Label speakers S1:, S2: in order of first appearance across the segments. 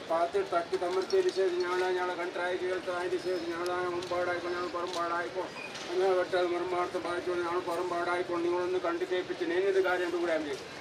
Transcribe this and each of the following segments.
S1: പാത്തിൽ തട്ടി തമ്മിച്ചതിന് ശേഷം ഞങ്ങളെ ഞങ്ങളെ കണ്ടായി കേൾത്ത് അതിന് ശേഷം ഞങ്ങളെ മുമ്പാടായിക്കോ ഞങ്ങൾ പുറമ്പാടായിക്കോ ഞങ്ങൾ വെട്ടാൽ നിർമ്മാണത്തെ ബാധിച്ചോണ്ട് ഞങ്ങൾ പുറമ്പാടായിക്കോ നിങ്ങളൊന്ന് കണ്ടു കേൾപ്പിച്ച് നേരിട്ട് കാര്യം കൂടെ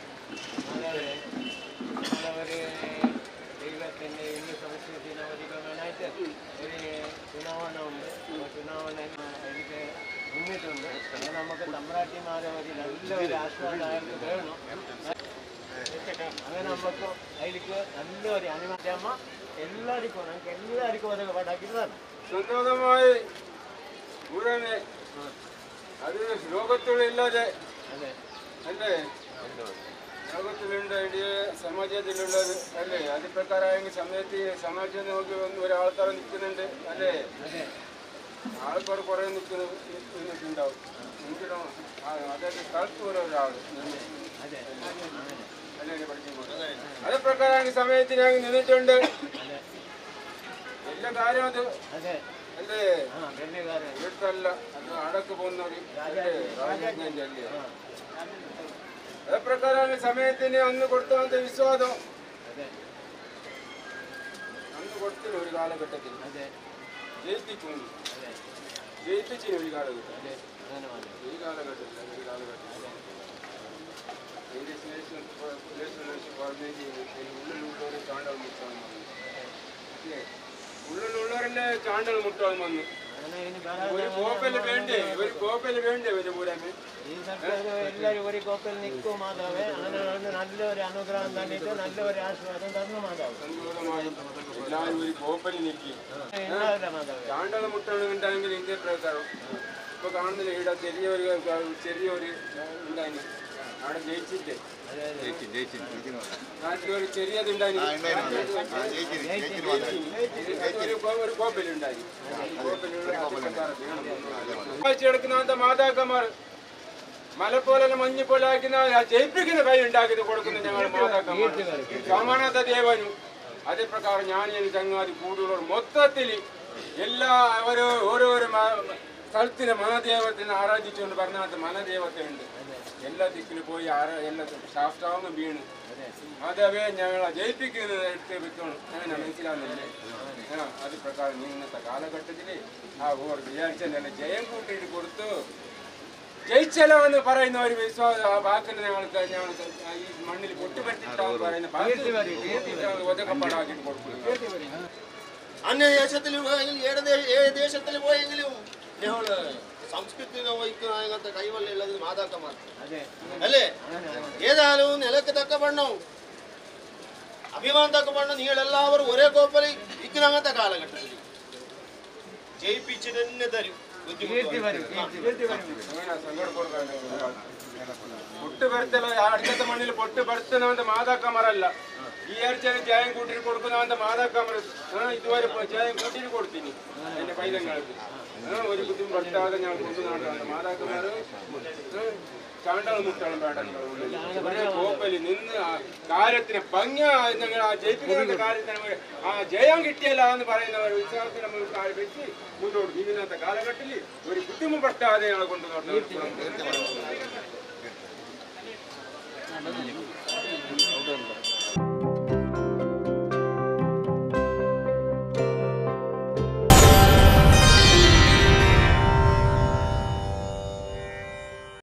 S2: ഒരു ദൈവത്തിൻ്റെ ഇന്ന് സംസ്കൃതി ദിനവധികളായിട്ട് ഒരു ചുനാവണ ഉണ്ട് ആ ചുനാവണ എനിക്ക് മുന്നിട്ടുണ്ട് അത് നമുക്ക് തമ്പ്രാട്ടിമാരെ ഒരു നല്ല ഒരു ആശ്വാസമായിട്ട് വേണം അങ്ങനെ നമുക്ക് അതിലേക്ക് നല്ലൊരു അനുമാറ്റമ്മ എല്ലാവർക്കും നമുക്ക് എല്ലാവർക്കും അതൊക്കെ പാടാക്കി തരണം
S1: സ്വന്തമായി മുഴുവനെ അത് ലോകത്തിലില്ലാതെ
S2: അതെ
S1: അല്ലേ ലോകത്തിലുണ്ട് ഇന്ത്യ സമാജത്തിലുള്ളത് അല്ലേ അത് പ്രകാരമായെങ്കിൽ സമയത്ത് സമാജം നോക്കി വന്ന് ഒരാൾക്കാർ നിൽക്കുന്നുണ്ട് അല്ലേ
S2: അതെ
S1: ആൾക്കാർ കുറേ നിൽക്കുന്ന നിൽക്കുന്നുണ്ടാവും എങ്കിലും അതായത് സ്ഥലത്ത് ഓരോ ഒരാൾ
S2: അതെ അങ്ങനെ
S1: അല്ലേ പഠിക്കുമ്പോൾ അത് പ്രകാരമാണെങ്കിൽ സമയത്ത് ഞാൻ നിന്നിട്ടുണ്ട്
S2: അതെ
S1: എല്ലാ കാര്യം അത്
S2: അതെ
S1: അല്ലേ
S2: ആ വെള്ളിക്കാരൻ
S1: വീട്ടല്ല അത് അടക്ക് പോകുന്നവര് അല്ലേ രാജാജ്ഞന്റെ അല്ലേ അതപ്രകാരം സമയത്തിന് അന്ന് കൊടുത്ത വിശ്വാസം
S2: അതെ
S1: അന്ന് കൊടുത്തിന് ഒരു കാലഘട്ടത്തിൽ
S2: അതെ
S1: ജയിപ്പിച്ചു
S2: അതെ
S1: ജയിപ്പിച്ചിന് ഒരു കാലഘട്ടം
S2: അതെ അങ്ങനെ മതി
S1: ഈ കാലഘട്ടത്തിൽ ഒരു കാലഘട്ടം അതിന്റെ ശേഷം ശേഷം പറഞ്ഞേക്ക് ഉള്ളിലുള്ളവരെ ചാണ്ടൽ മുട്ടാൻ വന്നു അല്ലേ? ഉള്ളിലുള്ളവരല്ലേ ചാണ്ടൽ മുട്ടാൻ വന്നു
S2: അങ്ങനെ ഇനി
S1: ഒരു കോപ്പല് വേണ്ടേ ഒരു കോപ്പല് വേണ്ടേ ഒരു പൂരമേ
S2: ഈ സർക്കാർ എല്ലാവരും ഒരു കോപ്പിൽ നിൽക്കും മാതാവേ അങ്ങനെ ഒന്ന് നല്ലൊരു അനുഗ്രഹം തന്നിട്ട് നല്ലൊരു ആശ്വാസം തന്നു മാതാവ്
S1: സന്തോഷമായി എല്ലാവരും ഒരു കോപ്പല് നിൽക്കും
S2: എല്ലാവരുടെ മാതാവേ
S1: ചാണ്ടൽ മുട്ടണമെന്നുണ്ടെങ്കിൽ ഇന്ത്യ പ്രകാരം ഇപ്പൊ കാണുന്നില്ല ഇവിടെ ചെറിയൊരു ചെറിയൊരു ഉണ്ടായിരുന്നു അവിടെ ജയിച്ചിട്ട് നാട്ടിലൊരു ചെറിയതുണ്ടായി ഒരു കോ- ഒരു കോപ്പലുണ്ടായി കിടക്കുന്ന മാതാക്കന്മാർ മല പോലെ മഞ്ഞ് പോലെ ആക്കുന്ന ആ ജയിപ്പിക്കുന്ന കൈ ഉണ്ടാക്കി കൊടുക്കുന്നു ഞങ്ങൾ മാതാക്കന്മാർ സമാനത ദേവനും അതേ പ്രകാരം ഞാൻ ഈ ചങ്ങാതി കൂടുതലുള്ളവർ മൊത്തത്തിൽ എല്ലാ ഓരോ ഓരോരോ മ- സ്ഥലത്തിലെ മനദേവത്തിനെ ആരാധിച്ചുകൊണ്ട് പറഞ്ഞാൽ മനദേവത ഉണ്ട് എല്ലാ ദിക്കിലും പോയി ആരാ എല്ലാ ശാസ്ത്രാവം വീണ് അതവേ ഞങ്ങൾ ജയിപ്പിക്കുന്നത് എടുത്ത് വെക്കണം അങ്ങനെ മനസ്സിലാവുന്നില്ലേ ആ അത് പ്രകാരം ഇന്നത്തെ കാലഘട്ടത്തിൽ ആ ഓർ വിചാരിച്ചല്ല ജയം കൂട്ടിയിട്ട് കൊടുത്തു ജയിച്ചല്ലോ എന്ന് പറയുന്ന ഒരു വിശ്വാസം ആ വാക്കിന് ഞങ്ങൾക്ക് ഞങ്ങൾക്ക് ഈ മണ്ണിൽ പൊട്ടുപറ്റിട്ടാന്ന് പറയുന്ന ഒതുക്കപ്പാടാക്കിയിട്ട് കൊടുക്കുന്നു
S3: അന്യദേശത്തിൽ പോയെങ്കിൽ ഏത് ദേ- ഏത് ദേശത്തിൽ പോയെങ്കിലും ഞങ്ങള് സംസ്കൃതി വഹിക്കുന്ന അങ്ങനത്തെ കൈവല്ലുള്ളത് മാതാക്കന്മാർ
S2: അതെ
S3: അല്ലേ ഏതായാലും നിലക്ക് തക്കവണ്ണം അഭിമാനം തക്കവണ്ണം നിങ്ങളെല്ലാവരും ഒരേ കോപ്പലിൽ ഇരിക്കുന്ന അങ്ങനത്തെ കാലഘട്ടത്തിൽ ജയിപ്പിച്ച് തന്നെ തരും
S2: കീർത്തി വരും കീർത്തി വരും
S1: പൊട്ട് പരുത്തല അടുത്ത മണ്ണിൽ പൊട്ട് പരുത്തുന്നവന്റെ മാതാക്കന്മാരല്ല ഈ ആഴ്ചയിൽ ജയം കൂട്ടിട്ട് കൊടുക്കുന്നവന്റെ മാതാക്കന്മാർ ആ, ഇതുവരെ ഇപ്പൊ ജയം കൂട്ടിട്ട് കൊടുത്തിനി എന്റെ പൈതങ്ങൾക്ക് ആ, ഒരു ബുദ്ധിമുട്ട് പറ്റാതെ ഞാൻ കൊണ്ടുനാട്ടാണ് മാതാക്കന്മാര് ചാണ്ടകൾ മുട്ടണം വേണ്ട ഒരേ കോപ്പല് നിന്ന് ആ കാര്യത്തിന് ഭംഗി ഞങ്ങൾ ആ ജയിപ്പിക്കുന്ന കാര്യത്തിന് ആ ജയം കിട്ടിയല്ല എന്ന് പറയുന്ന ഒരു വിശ്വാസത്തിൽ നമ്മൾ കാ- വെച്ച് മുന്നോട്ട് നീങ്ങുന്ന കാലഘട്ടത്തിൽ ഒരു ബുദ്ധിമുട്ട് പറ്റാതെ ഞങ്ങളെ കൊണ്ടു നടന്നു